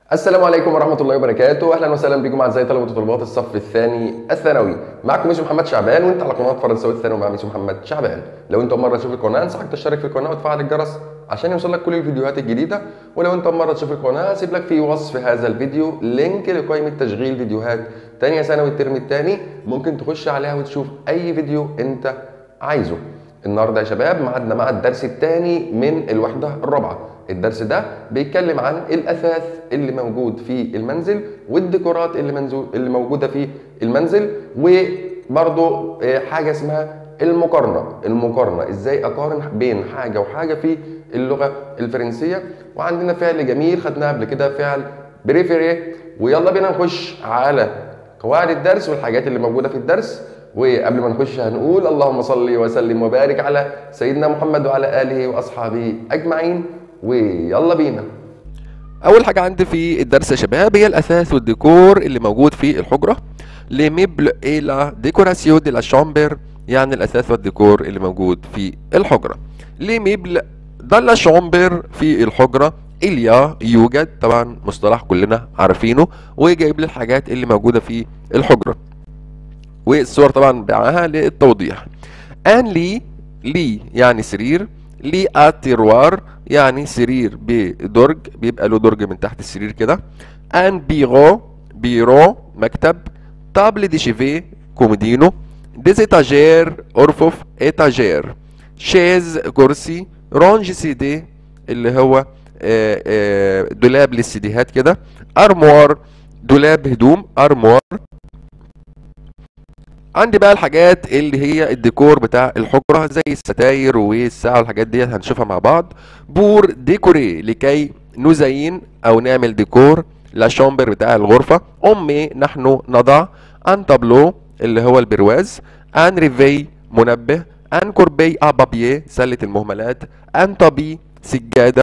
السلام عليكم ورحمة الله وبركاته، أهلا وسهلا بكم أعزائي طلبة وطلبات الصف الثاني الثانوي، معكم ميسو محمد شعبان وأنت على قناة فرنساوي الثانوي مع ميسو محمد شعبان، لو أنت أول مرة تشوف القناة أنصحك تشترك في القناة وتفعل الجرس عشان يوصلك كل الفيديوهات الجديدة، ولو أنت أول مرة تشوف القناة هسيب لك في وصف هذا الفيديو لينك لقائمة تشغيل فيديوهات تانية ثانوي الترم الثاني، ممكن تخش عليها وتشوف أي فيديو أنت عايزه. النهارده يا شباب معادنا مع الدرس الثاني من الوحدة الرابعة. الدرس ده بيتكلم عن الاثاث اللي موجود في المنزل والديكورات اللي منزو اللي موجوده في المنزل وبرضه حاجه اسمها المقارنه المقارنه ازاي اقارن بين حاجه وحاجه في اللغه الفرنسيه وعندنا فعل جميل خدناه قبل كده فعل بريفيري ويلا بينا نخش على قواعد الدرس والحاجات اللي موجوده في الدرس وقبل ما نخش هنقول اللهم صل وسلم وبارك على سيدنا محمد وعلى اله واصحابه اجمعين ويلا بينا اول حاجه عندي في الدرس يا شباب هي الاثاث والديكور اللي موجود في الحجره لي ميبل اي لا ديكوراسيون دي لا شامبر يعني الاثاث والديكور اللي موجود في الحجره لي ميبل ده لا شامبر في الحجره إليا يوجد طبعا مصطلح كلنا عارفينه وجايب لي الحاجات اللي موجوده في الحجره والصور طبعا معاها للتوضيح ان لي لي يعني سرير لي اتيروار يعني سرير بدرج بيبقى له درج من تحت السرير كده ان بيرو بيرو مكتب تابل دي شيفي كومودينو ديز اتاجير ارفف اتاجير شيز كرسي رونج سي دي اللي هو آآ آآ دولاب للسيديهات كده ارموار دولاب هدوم ارموار عندي بقى الحاجات اللي هي الديكور بتاع الحجرة زي الستاير والساعة والحاجات ديت هنشوفها مع بعض بور ديكوري لكي نزين او نعمل ديكور لا شامبر بتاع الغرفة امي نحن نضع ان تابلو اللي هو البرواز ان ريفي منبه ان كوربي ابابيه سلة المهملات ان طبي سجادة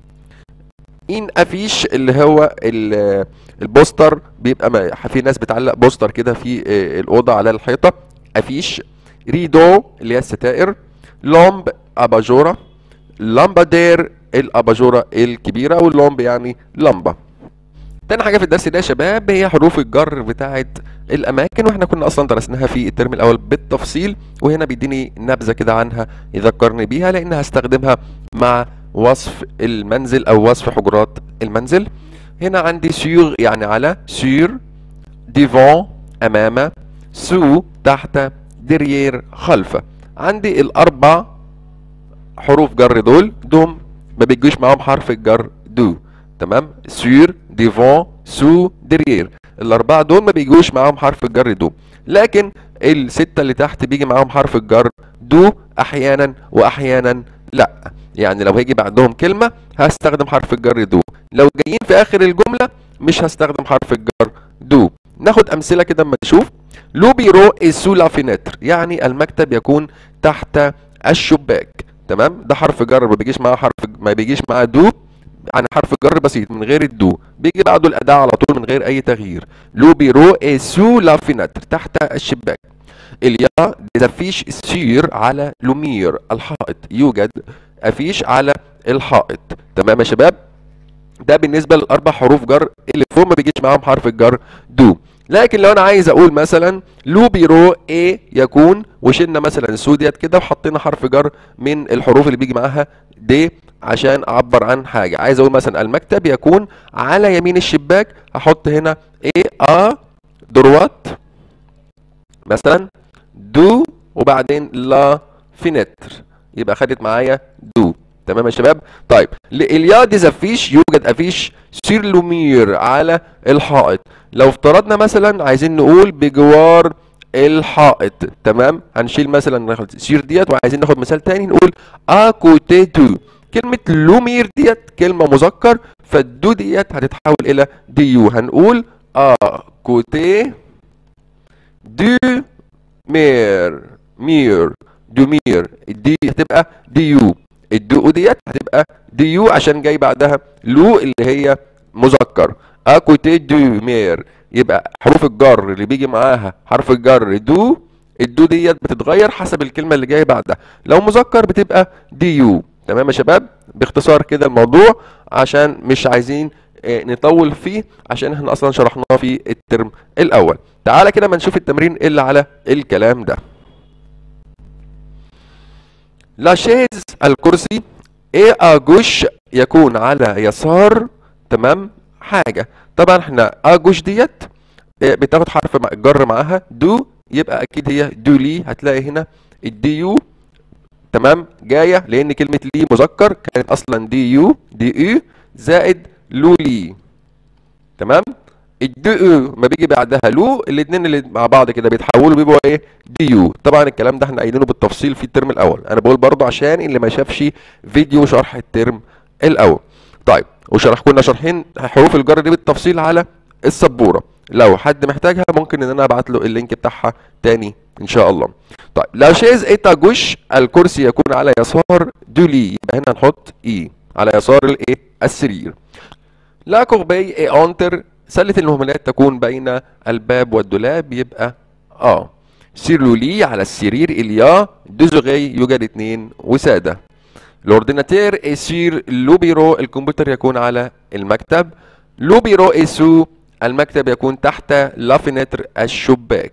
ان افيش اللي هو البوستر بيبقى في ناس بتعلق بوستر كده في الاوضه على الحيطه افيش ريدو اللي هي الستائر لومب اباجوره لامبادير الاباجوره الكبيره واللومب يعني لمبه تاني حاجه في الدرس ده يا شباب هي حروف الجر بتاعه الاماكن واحنا كنا اصلا درسناها في الترم الاول بالتفصيل وهنا بيديني نبذه كده عنها يذكرني بيها لان هستخدمها مع وصف المنزل او وصف حجرات المنزل هنا عندي سور يعني على سور ديفون امام سو تحت دريير خلف عندي الاربع حروف جر دول دوم ما بيجوش معاهم حرف الجر دو تمام سور ديفون سو دريير الاربعه دول ما بيجوش معاهم حرف الجر دو لكن السته اللي تحت بيجي معاهم حرف الجر دو احيانا واحيانا لا يعني لو هيجي بعدهم كلمة هستخدم حرف الجر دو لو جايين في آخر الجملة مش هستخدم حرف الجر دو ناخد أمثلة كده اما نشوف لو بيرو سو لا فينتر يعني المكتب يكون تحت الشباك تمام ده حرف جر ما بيجيش معاه حرف ما بيجيش معاه دو يعني حرف جر بسيط من غير الدو بيجي بعده الأداة على طول من غير أي تغيير لو بيرو سو لا فينتر تحت الشباك اليا ديزافيش سير على لومير الحائط يوجد افيش على الحائط تمام يا شباب ده بالنسبه للاربع حروف جر اللي فوق ما بيجيش معاهم حرف الجر دو لكن لو انا عايز اقول مثلا لو بيرو ايه يكون وشلنا مثلا سو ديت كده وحطينا حرف جر من الحروف اللي بيجي معاها دي عشان اعبر عن حاجه عايز اقول مثلا المكتب يكون على يمين الشباك هحط هنا ايه ا دروات مثلا دو وبعدين لا فينتر يبقى خدت معايا دو تمام يا شباب طيب اليا ديزافيش يوجد افيش سير لومير على الحائط لو افترضنا مثلا عايزين نقول بجوار الحائط تمام هنشيل مثلا سير ديت وعايزين ناخد مثال تاني نقول اكوتي دو كلمة لومير ديت كلمة مذكر فالدو ديت هتتحول إلى ديو هنقول ا كوتي دو مير مير دومير الدي هتبقى ديو الدو ديت هتبقى ديو عشان جاي بعدها لو اللي هي مذكر اكوتي دو مير يبقى حروف الجر اللي بيجي معاها حرف الجر دو الدو ديت بتتغير حسب الكلمه اللي جايه بعدها لو مذكر بتبقى ديو تمام يا شباب باختصار كده الموضوع عشان مش عايزين آه، نطول فيه عشان احنا اصلا شرحناه في الترم الاول تعالى كده ما نشوف التمرين اللي على الكلام ده لا شيز الكرسي ايه اجوش يكون على يسار تمام حاجه طبعا احنا اجوش ديت إيه، بتاخد حرف مع- جر معاها دو يبقى اكيد هي دو لي هتلاقي هنا الدي يو تمام جايه لان كلمه لي مذكر كانت اصلا دي يو دي يو زائد لو لي تمام الدي يو ما بيجي بعدها لو الاثنين اللي مع بعض كده بيتحولوا بيبقوا ايه دي يو طبعا الكلام ده احنا قايلينه بالتفصيل في الترم الاول انا بقول برضو عشان اللي ما شافش فيديو شرح الترم الاول طيب وشرح كنا شارحين حروف الجر دي بالتفصيل على السبوره لو حد محتاجها ممكن ان انا ابعت له اللينك بتاعها تاني ان شاء الله طيب لا شيز ايتا جوش الكرسي يكون على يسار دولي يبقى هنا نحط اي على يسار الايه السرير لا كوربي اي اونتر سلة المهملات تكون بين الباب والدولاب يبقى اه سيرلولي على السرير اليا دوزوغي يوجد اثنين وسادة الاورديناتير اي سير لو بيرو الكمبيوتر يكون على المكتب لو بيرو اي سو المكتب يكون تحت لا فينتر الشباك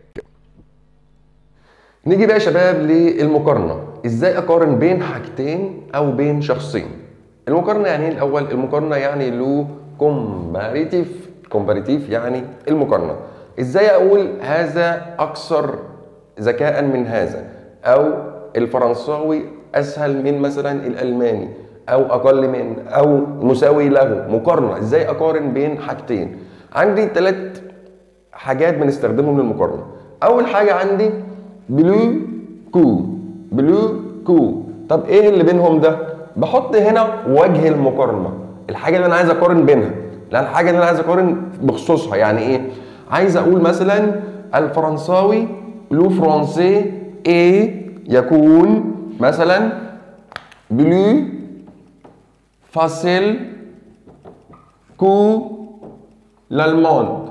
نيجي بقى يا شباب للمقارنة ازاي اقارن بين حاجتين او بين شخصين المقارنة يعني ايه الاول المقارنة يعني لو كومباريتيف كومباريتيف يعني المقارنة ازاي اقول هذا اكثر ذكاء من هذا او الفرنساوي اسهل من مثلا الالماني او اقل من او مساوي له مقارنة ازاي اقارن بين حاجتين عندي ثلاث حاجات بنستخدمهم للمقارنه اول حاجه عندي بلو كو بلو كو طب ايه اللي بينهم ده بحط هنا وجه المقارنه الحاجه اللي انا عايز اقارن بينها لا الحاجه اللي انا عايز اقارن بخصوصها يعني ايه عايز اقول مثلا الفرنساوي لو فرونسي ايه يكون مثلا بلو فاسيل كو l'allemande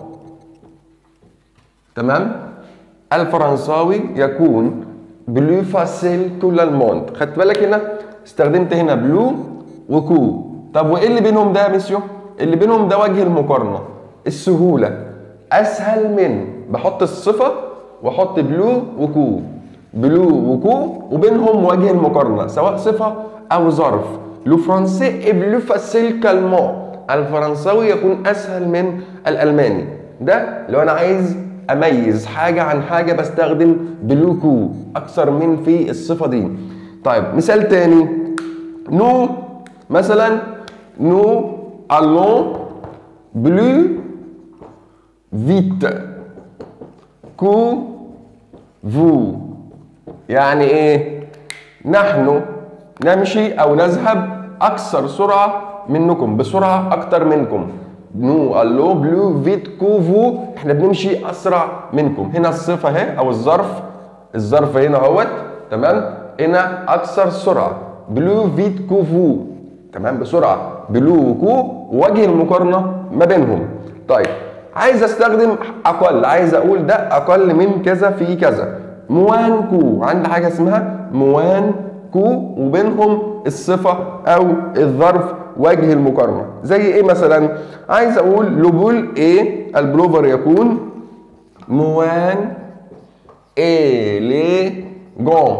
تمام الفرنساوي يكون بلو فاسيل كو l'allemande خدت بالك هنا استخدمت هنا بلو وكو طب وايه اللي بينهم ده يا ميسيو اللي بينهم ده وجه المقارنه السهوله اسهل من بحط الصفه واحط بلو وكو بلو وكو وبينهم وجه المقارنه سواء صفه او ظرف لو فرونسي اي بلو فاسيل كالمون الفرنساوي يكون اسهل من الالماني ده لو انا عايز اميز حاجه عن حاجه بستخدم بلوكو اكثر من في الصفه دي طيب مثال تاني نو مثلا نو allons بلو فيت كو فو يعني ايه نحن نمشي او نذهب اكثر سرعه منكم بسرعه اكتر منكم نو الو بلو فيت كو فو احنا بنمشي اسرع منكم هنا الصفه اهي او الظرف الظرف هنا اهوت تمام هنا اكثر سرعه بلو فيت كو فو تمام بسرعه بلو وكو وجه المقارنه ما بينهم طيب عايز استخدم اقل عايز اقول ده اقل من كذا في كذا موان كو عندي حاجه اسمها موان كو وبينهم الصفه او الظرف وجه المقارنه زي ايه مثلا عايز اقول لبول ايه البلوفر يكون موان ايه لي جون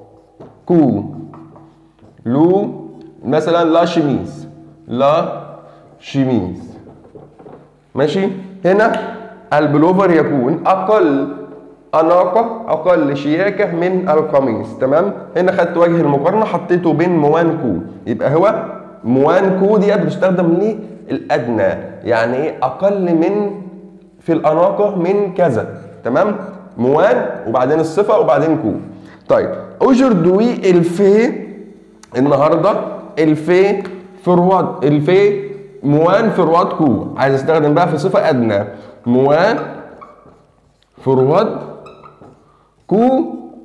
كو لو مثلا لا شميز لا شميز ماشي هنا البلوفر يكون اقل اناقه اقل شياكه من القميص تمام هنا خدت وجه المقارنه حطيته بين موان كو يبقى هو موان كو ديت بتستخدم للادنى يعني ايه اقل من في الاناقه من كذا تمام موان وبعدين الصفه وبعدين كو طيب اوجردوي الفي النهارده الفي فرواد الفي موان فرواد كو عايز استخدم بقى في صفه ادنى موان فرواد كو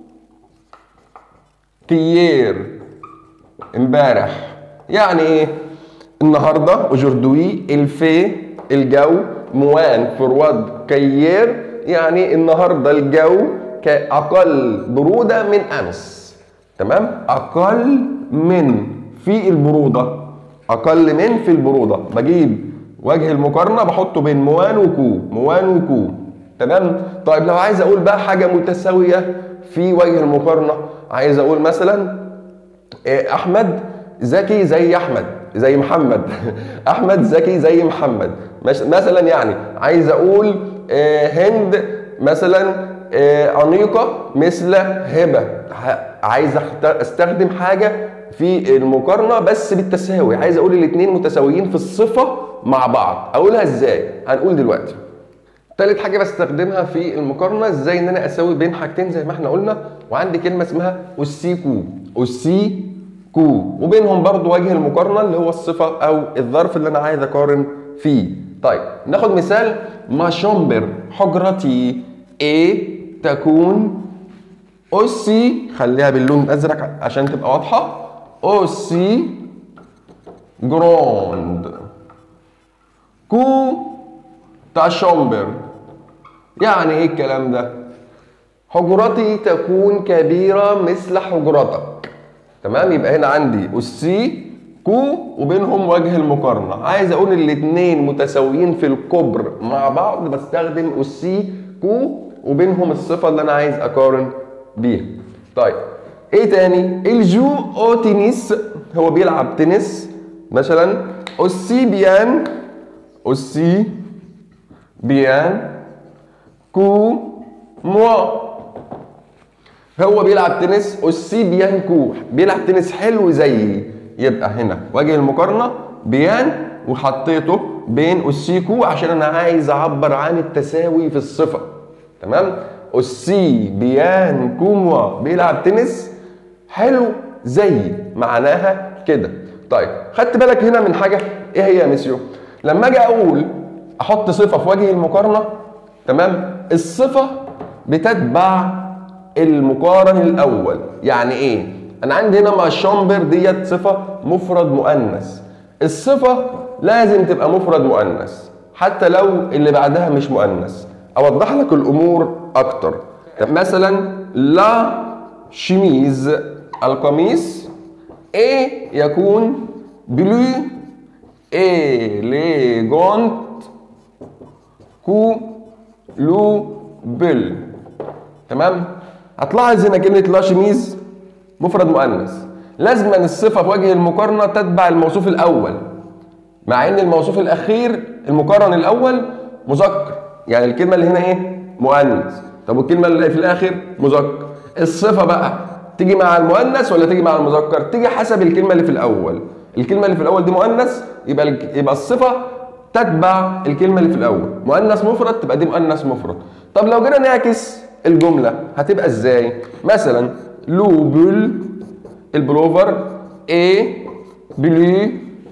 كيير امبارح يعني ايه النهارده اوجوردوي الفي الجو موان فرواد كيير يعني النهارده الجو اقل بروده من امس تمام اقل من في البروده اقل من في البروده بجيب وجه المقارنه بحطه بين موان وكو موان وكو تمام طيب لو عايز اقول بقى حاجه متساويه في وجه المقارنه عايز اقول مثلا إيه، احمد ذكي زي احمد زي محمد احمد ذكي زي محمد مش- مثلا يعني عايز اقول آه، هند مثلا آه، انيقه مثل هبه ه- عايز أخت- استخدم حاجه في المقارنه بس بالتساوي عايز اقول الاثنين متساويين في الصفه مع بعض اقولها ازاي هنقول دلوقتي تالت حاجة بستخدمها في المقارنة ازاي ان انا اساوي بين حاجتين زي ما احنا قلنا وعندي كلمة اسمها اوسيكو اوسيكو وبينهم برضو وجه المقارنة اللي هو الصفة او الظرف اللي انا عايز اقارن فيه طيب ناخد مثال ما شومبر حجرتي ايه تكون اوسي خليها باللون الازرق عشان تبقى واضحة اوسي جروند كو تا شومبر يعني ايه الكلام ده حجرتي تكون كبيرة مثل حجرتك تمام يبقى هنا عندي السي كو وبينهم وجه المقارنة عايز اقول الاتنين متساويين في الكبر مع بعض بستخدم السي كو وبينهم الصفة اللي انا عايز اقارن بيها طيب ايه تاني الجو او تنس هو بيلعب تنس مثلا aussi bien aussi bien que moi هو بيلعب تنس aussi bien que بيلعب تنس حلو زيي يبقى هنا وجه المقارنة بيان وحطيته بين aussi que عشان انا عايز اعبر عن التساوي في الصفة تمام aussi bien que moi بيلعب تنس حلو زي معناها كده طيب خدت بالك هنا من حاجه ايه هي يا ميسيو لما اجي اقول احط صفه في وجه المقارنه تمام الصفه بتتبع المقارن الاول يعني ايه انا عندي هنا مع الشامبر ديت صفه مفرد مؤنث الصفه لازم تبقى مفرد مؤنث حتى لو اللي بعدها مش مؤنث اوضح لك الامور اكتر مثلا لا شميز القميص ايه يكون بلو إليجونت كو لو بل تمام هتلاحظ هنا كلمة لا شميز مفرد مؤنث لازما الصفة في وجه المقارنة تتبع الموصوف الأول مع ان الموصوف الاخير المقارن الاول مذكر يعني الكلمه اللي هنا ايه مؤنث طب والكلمه اللي في الاخر مذكر الصفه بقى تيجي مع المؤنث ولا تيجي مع المذكر تيجي حسب الكلمه اللي في الاول الكلمه اللي في الاول دي مؤنث يبقى الك- يبقى الصفه تتبع الكلمه اللي في الاول مؤنث مفرد تبقى دي مؤنث مفرد طب لو جينا نعكس الجمله هتبقى ازاي مثلا لو بول البلوفر ايه بلو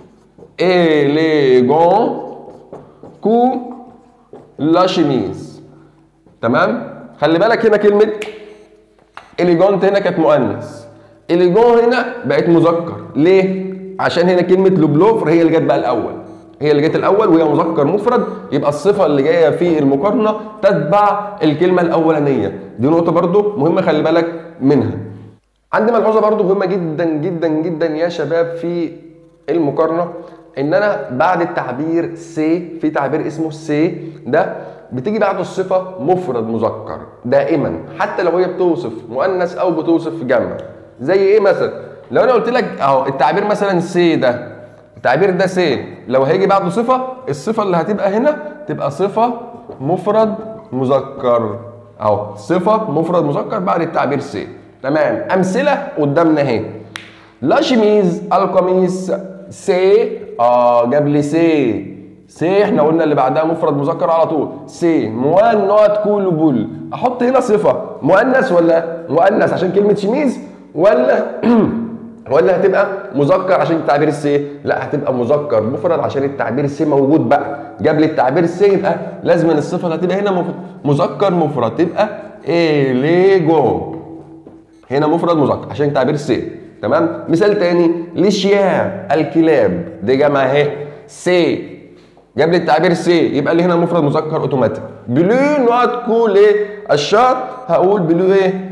élégant كو لا شيميز تمام خلي بالك هنا كلمه élégant هنا كانت مؤنث élégant هنا بقت مذكر ليه عشان هنا كلمه لوبلوفر هي اللي جت بقى الاول هي اللي جت الاول وهي مذكر مفرد يبقى الصفه اللي جايه في المقارنه تتبع الكلمه الاولانيه دي نقطه برضو مهمه خلي بالك منها عندي ملحوظه برضو مهمه جدا جدا جدا يا شباب في المقارنه ان انا بعد التعبير سي في تعبير اسمه سي ده بتيجي بعده الصفه مفرد مذكر دائما حتى لو هي بتوصف مؤنث او بتوصف جمع زي ايه مثلا لو انا قلت لك اهو التعبير مثلا سي ده التعبير ده سي لو هيجي بعده صفه الصفه اللي هتبقى هنا تبقى صفه مفرد مذكر اهو صفه مفرد مذكر بعد التعبير سي تمام امثله قدامنا اهي لا شميز القميص سي اه جاب لي سي سي احنا قلنا اللي بعدها مفرد مذكر على طول سي موان نوت كول بول احط هنا صفه مؤنث ولا مؤنث عشان كلمه شميز ولا ولا هتبقى مذكر عشان التعبير السي لا هتبقى مذكر مفرد عشان التعبير السي موجود بقى جاب لي التعبير السي يبقى لازم الصفه اللي هتبقى هنا مف- مذكر مفرد تبقى إليجو هنا مفرد مذكر عشان تعبير سي تمام مثال تاني لشيا الكلاب دي جمع اهي سي جاب لي التعبير سي يبقى لي هنا مفرد مذكر اوتوماتيك بلو نوت كول ايه الشات هقول بلو ايه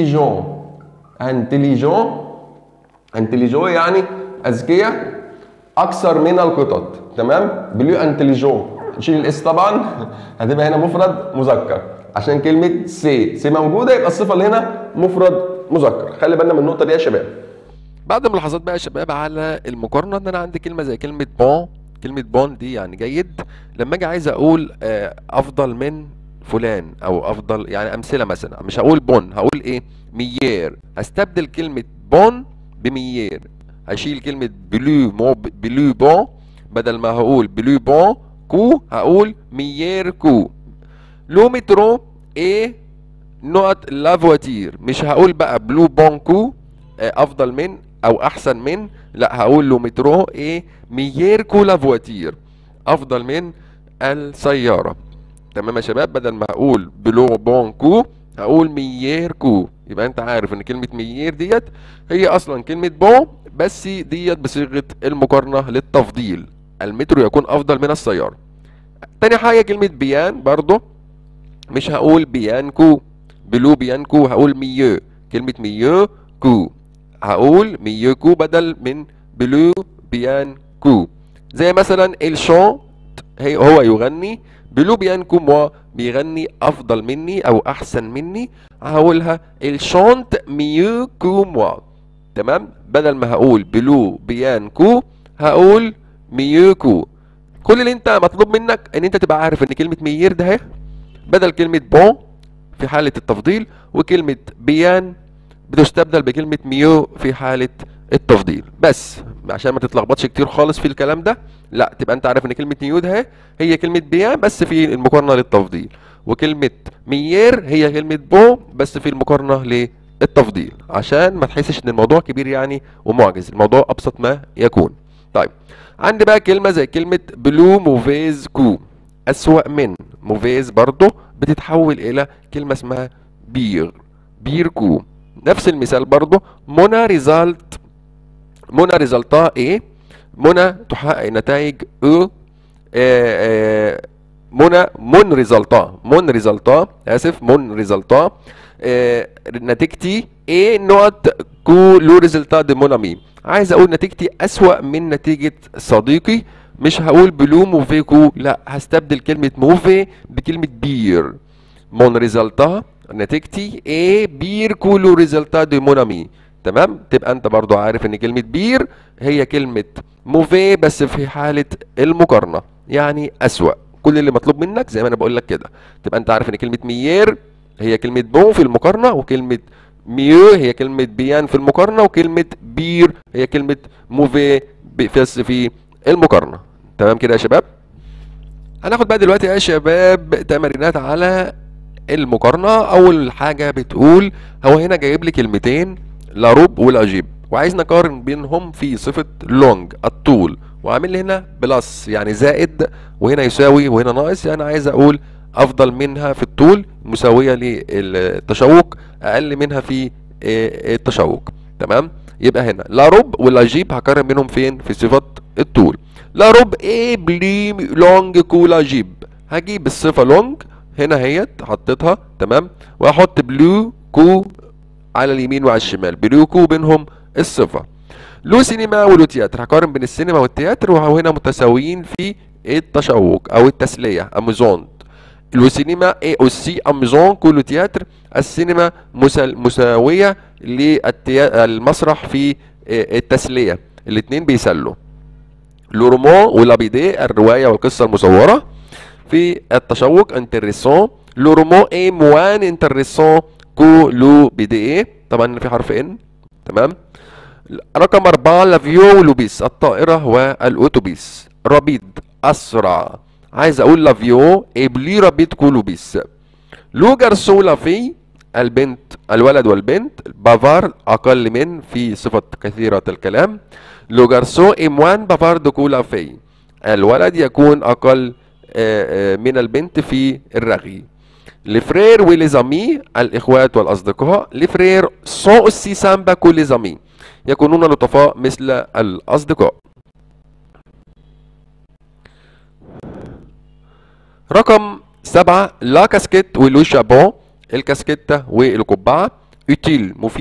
انتليجون انتليجون انتليجون يعني اذكياء اكثر من القطط تمام بلو انتليجون نشيل الاس طبعا هتبقى هنا مفرد مذكر عشان كلمه سي سي موجوده يبقى الصفه اللي هنا مفرد مذكر خلي بالنا من النقطه دي يا شباب بعد ملاحظات بقى يا شباب على المقارنه ان انا عندي كلمه زي كلمه بون كلمه بون دي يعني جيد لما اجي عايز اقول آه، افضل من فلان او افضل يعني امثله مثلا مش هقول بون هقول ايه ميير هستبدل كلمه بون بميير هشيل كلمه بلو مو بلو بون بدل ما هقول بلو بون كو هقول ميير كو لو مترو ايه نقط لا فواتير مش هقول بقى بلو بون كو آه، افضل من او احسن من لا هقول له مترو ايه ميير كو لا فواتير افضل من السياره تمام يا شباب بدل ما هقول بلو بون كو هقول ميير كو يبقى انت عارف ان كلمه ميير ديت هي اصلا كلمه بون بس ديت بصيغه المقارنه للتفضيل المترو يكون افضل من السياره تاني حاجه كلمه بيان برضو مش هقول بيانكو بلو بيانكو هقول ميو كلمة ميو كو هقول ميو كو بدل من بلو بيانكو زي مثلا الشون هي هو يغني بلو بيانكو موا بيغني افضل مني او احسن مني هقولها الشونت ميو كو موا تمام بدل ما هقول بلو بيانكو هقول ميوكو كل اللي انت مطلوب منك ان انت تبقى عارف ان كلمة ميير ده اهي بدل كلمة بون في حالة التفضيل وكلمة بيان بتستبدل بكلمة ميو في حالة التفضيل بس عشان ما تتلخبطش كتير خالص في الكلام ده لا تبقى انت عارف ان كلمة نيو ده هي كلمة بيان بس في المقارنة للتفضيل وكلمة ميير هي كلمة بو بس في المقارنة للتفضيل عشان ما تحسش ان الموضوع كبير يعني ومعجز الموضوع ابسط ما يكون طيب عندي بقى كلمة زي كلمة بلو موفيز كو أسوأ من موفيز برضه بتتحول إلى كلمة اسمها بير بير كو نفس المثال برضه منى ريزالت منى ريزالتا ايه منى تحقق نتائج او آه، آه، منى من ريزالتا من ريزالتا اسف من ريزالتا آه، نتيجتي ايه نوت كو لو ريزالتا دي مون امي عايز اقول نتيجتي اسوأ من نتيجة صديقي مش هقول بلو موفي كو لا هستبدل كلمة موفي بكلمة بير مون ريزالتا نتيجتي ايه بير كولو ريزالتا دي مون امي تمام تبقى انت برضو عارف ان كلمة بير هي كلمة موفي بس في حالة المقارنة يعني اسوأ كل اللي مطلوب منك زي ما انا بقول لك كده تبقى انت عارف ان كلمة ميير هي كلمة بون في المقارنة وكلمة ميو هي كلمة بيان في المقارنة وكلمة بير هي كلمة موفي بس في المقارنة تمام كده يا شباب هناخد بقى دلوقتي يا شباب تمرينات على المقارنة أول حاجة بتقول هو هنا جايب لي كلمتين لاروب ولاجيب وعايز نقارن بينهم في صفة لونج الطول وعامل لي هنا بلس يعني زائد وهنا يساوي وهنا ناقص يعني عايز أقول أفضل منها في الطول مساوية للتشوق أقل منها في آه، التشوق تمام يبقى هنا لاروب ولاجيب هقارن بينهم فين في صفة الطول لاروب ايه بلي لونج كولا جيب هجيب الصفة لونج هنا اهيت حطيتها تمام واحط بلو كو على اليمين وعلى الشمال بلو كو بينهم الصفة لو سينما ولو تياتر هقارن بين السينما والتياتر وهنا متساويين في التشوق او التسلية امازون لو سينما اي اوسي امازون كل تياتر السينما مسا- مساوية للمسرح في آه، التسلية الاتنين بيسلوا لورمون ولابيدي الرواية والقصة المصورة في التشوق انتريسون لورمون اي موان انتريسون كو لو بيدي طبعا في حرف ان تمام رقم أربعة لافيو ولوبيس الطائرة والأوتوبيس ربيد أسرع عايز أقول لافيو إبلي ربيد كولوبيس لو جارسو لافي البنت الولد والبنت بافار أقل من في صفة كثيرة الكلام لو جارسو إموان بافار دو كولا في الولد يكون أقل آه، آه، من البنت في الرغي لفرير وليزامي الإخوات والأصدقاء لفرير سون أوسي سامبا كو ليزامي يكونون لطفاء مثل الأصدقاء رقم سبعة لا كاسكيت ولو شابون الكاسكيتة والقبعة utile مفيدة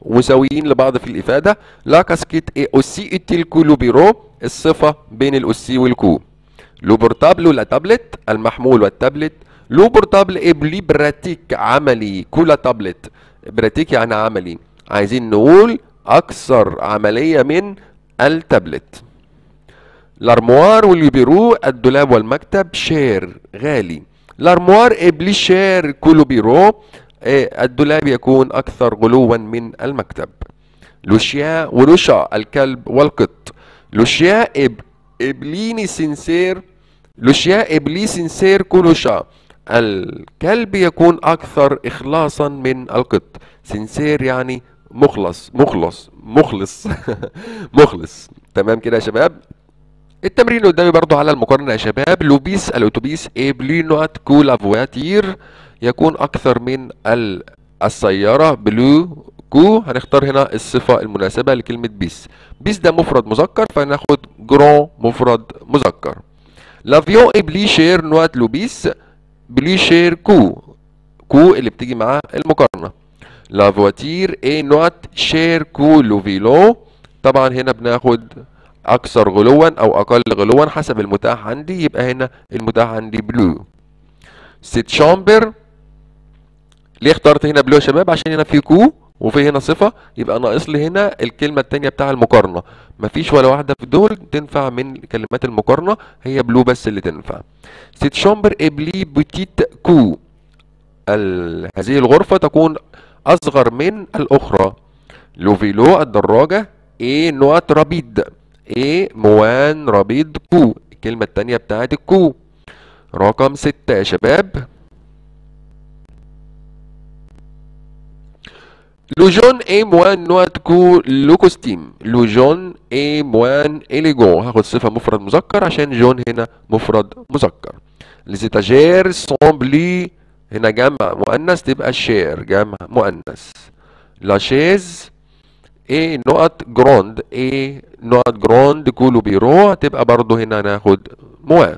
مساويين لبعض في الإفادة لا كاسكيت اي اوسي utile كو لو بيرو الصفة بين الأوسي والكو لو بورتابل ولا تابلت المحمول والتابلت لو بورتابل اي بلي براتيك عملي كولا تابلت براتيك يعني عملي عايزين نقول أكثر عملية من التابلت الارموار والبيرو الدولاب والمكتب شير غالي الارموار ابلي شير كله بيرو إيه، الدولاب يكون اكثر غلوا من المكتب لوشيا ولوشا الكلب والقط لوشيا إب ابليني سنسير لوشيا ابلي سنسير كولوشا الكلب يكون اكثر اخلاصا من القط سنسير يعني مخلص مخلص مخلص مخلص تمام كده يا شباب التمرين اللي قدامي برضو على المقارنة يا شباب لوبيس الأتوبيس إبلينوات كو فواتير يكون أكثر من ال- السيارة بلو كو هنختار هنا الصفة المناسبة لكلمة بيس بيس ده مفرد مذكر فناخد جرون مفرد مذكر لافيون إبلي شير نوات لوبيس بلي شير كو كو اللي بتيجي مع المقارنة لا فواتير اي نوت شير كو لو فيلو طبعا هنا بناخد اكثر غلوا او اقل غلوا حسب المتاح عندي يبقى هنا المتاح عندي بلو سيت شامبر ليه اخترت هنا بلو يا شباب عشان هنا في كو وفي هنا صفة يبقى ناقص لي هنا الكلمة التانية بتاع المقارنة مفيش ولا واحدة في دول تنفع من كلمات المقارنة هي بلو بس اللي تنفع سيت شامبر ابلي بوتيت كو ال... هذه الغرفة تكون أصغر من الأخرى لو فيلو الدراجة ايه نوات ربيد ايه موان ربيد كو الكلمة التانية بتاعت الكو رقم ستة يا شباب لو جون اي موان نوات كو لو كوستيم لو جون اي موان اليجون هاخد صفة مفرد مذكر عشان جون هنا مفرد مذكر لزيتاجير سومبلي هنا جمع مؤنث تبقى شير جمع مؤنث لا شيز ايه نقط جروند ايه نقط جروند كولو بيرو هتبقى برضو هنا ناخد موان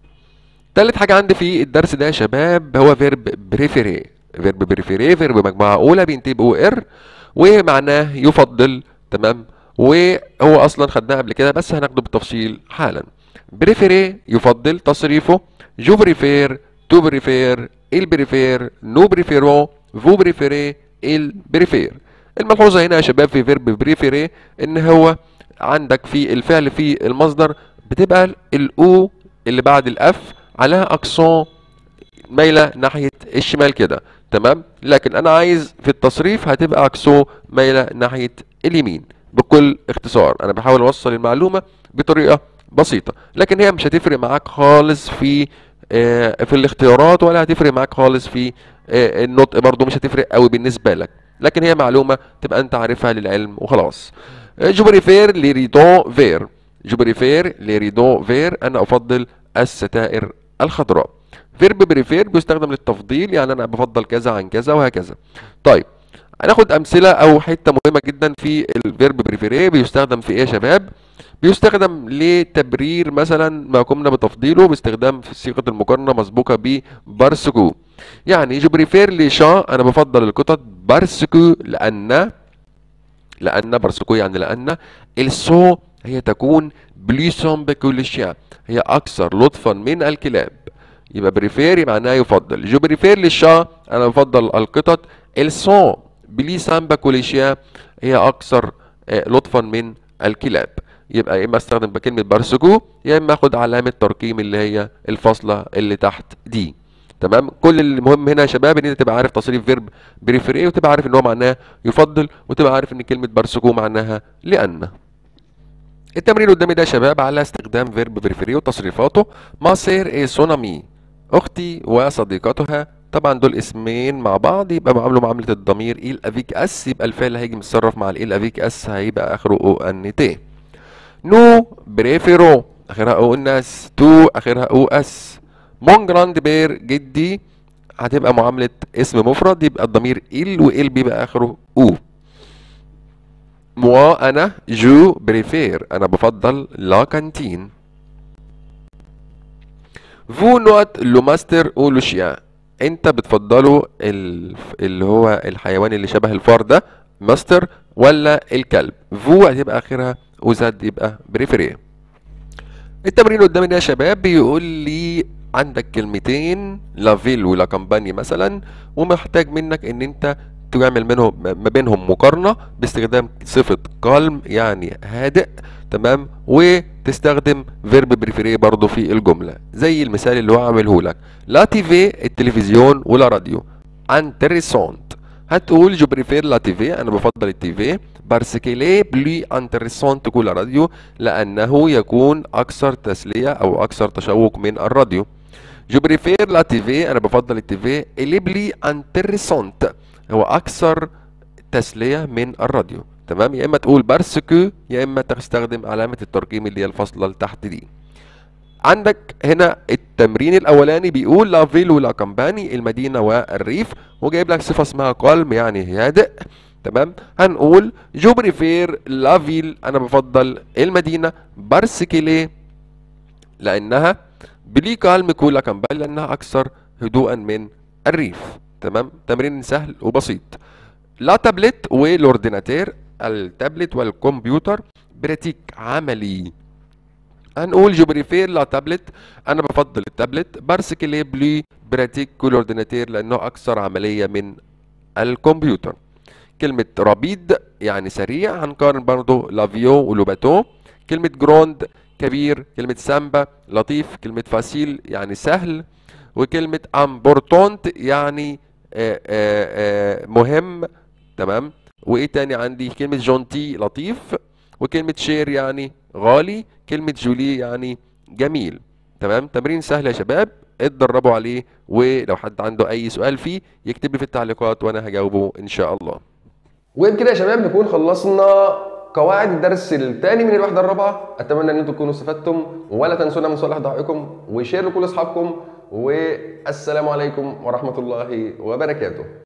تالت حاجة عندي في الدرس ده يا شباب هو فيرب بريفيري فيرب بريفيري فيرب مجموعة أولى بينتهي بأو إر ومعناه يفضل تمام وهو أصلا خدناه قبل كده بس هناخده بالتفصيل حالا بريفيري يفضل تصريفه جو بريفير تو بريفير il بريفير نو بريفيرو فو بريفيري il بريفير الملحوظة هنا يا شباب في فيرب بريفيري ان هو عندك في الفعل في المصدر بتبقى الاو اللي بعد الاف عليها اكسون مايله ناحيه الشمال كده تمام لكن انا عايز في التصريف هتبقى اكسو مايله ناحيه اليمين بكل اختصار انا بحاول اوصل المعلومه بطريقه بسيطه لكن هي مش هتفرق معاك خالص في آه، في الاختيارات ولا هتفرق معاك خالص في آه، النطق برضو مش هتفرق قوي بالنسبه لك لكن هي معلومه تبقى انت عارفها للعلم وخلاص آه، جو بريفير لي ريدون فير جو بريفير لي ريدون فير انا افضل الستائر الخضراء فيرب بريفير بيستخدم للتفضيل يعني انا بفضل كذا عن كذا وهكذا طيب هناخد امثله او حته مهمه جدا في الفيرب بريفيري بيستخدم في ايه يا شباب بيستخدم لتبرير مثلا ما قمنا بتفضيله باستخدام في صيغه المقارنه مسبوقه ببارسكو يعني جو بريفير لي شا انا بفضل القطط بارسكو لان لان بارسكو يعني لان السو هي تكون بليسون بكل شيء هي اكثر لطفا من الكلاب يبقى بريفير معناها يفضل جو بريفير للشا انا بفضل القطط السون بلي سامبا كوليشيا هي اكثر آه، لطفا من الكلاب يبقى يا اما استخدم بكلمه بارسكو يا اما اخد علامه ترقيم اللي هي الفاصله اللي تحت دي تمام كل المهم هنا يا شباب ان انت تبقى عارف تصريف فيرب بريفير ايه وتبقى عارف ان هو معناه يفضل وتبقى عارف ان كلمه بارسكو معناها لان التمرين قدامي ده يا شباب على استخدام فيرب بريفيري وتصريفاته ماسير اي سونامي اختي وصديقتها طبعا دول اسمين مع بعض يبقى معامله معامله الضمير ايل افيك اس يبقى الفعل هيجي متصرف مع الايل افيك اس هيبقى اخره او ان تي نو بريفيرو اخرها او ان اس تو اخرها او اس مون جراند بير جدي هتبقى معامله اسم مفرد يبقى الضمير ايل وايل بيبقى اخره او موا انا جو بريفير انا بفضل لا كانتين فو نوت لو ماستر او لو شيا انت بتفضلوا ال- اللي هو الحيوان اللي شبه الفار ده ماستر ولا الكلب فو هتبقى اخرها وزد يبقى بريفيري التمرين قدامي ده يا شباب بيقول لي عندك كلمتين لا فيل ولا كامباني مثلا ومحتاج منك ان انت تعمل منهم ما بينهم مقارنة باستخدام صفة كالم يعني هادئ تمام وتستخدم فيرب بريفيري برضو في الجملة زي المثال اللي هو عامله لك لا تيفي التلفزيون ولا راديو انتريسونت هتقول جو بريفير لا تيفي انا بفضل التيفي بارسكيلي بلي انتريسونت كل راديو لانه يكون اكثر تسليه او اكثر تشوق من الراديو جو بريفير لا تيفي انا بفضل التيفي اللي بلي انتريسونت هو اكثر تسليه من الراديو تمام يا اما تقول بارسكو يا اما تستخدم علامه الترقيم اللي هي الفاصله اللي تحت دي عندك هنا التمرين الاولاني بيقول لا فيل ولا كامباني المدينه والريف وجايب لك صفه اسمها كالم يعني هادئ تمام هنقول جو بريفير لا فيل انا بفضل المدينه بارسكيلي لانها بلي كالم كولا كامباني لانها اكثر هدوءا من الريف تمام تمرين سهل وبسيط لا تابلت والاورديناتير التابلت والكمبيوتر براتيك عملي هنقول جو بريفير لا تابلت انا بفضل التابلت بارسكلي بلي براتيك كل اورديناتير لانه اكثر عمليه من الكمبيوتر كلمة رابيد يعني سريع هنقارن برضو لافيو ولوباتو كلمة جروند كبير كلمة سامبا لطيف كلمة فاسيل يعني سهل وكلمة امبورتونت يعني آآ آآ مهم تمام وايه تاني عندي كلمة جونتي لطيف وكلمة شير يعني غالي كلمة جولي يعني جميل تمام تمرين سهل يا شباب اتدربوا عليه ولو حد عنده اي سؤال فيه يكتب لي في التعليقات وانا هجاوبه ان شاء الله وبكده يا شباب نكون خلصنا قواعد الدرس الثاني من الوحده الرابعه اتمنى ان انتم تكونوا استفدتم ولا تنسونا من صالح دعائكم وشير لكل اصحابكم والسلام عليكم ورحمه الله وبركاته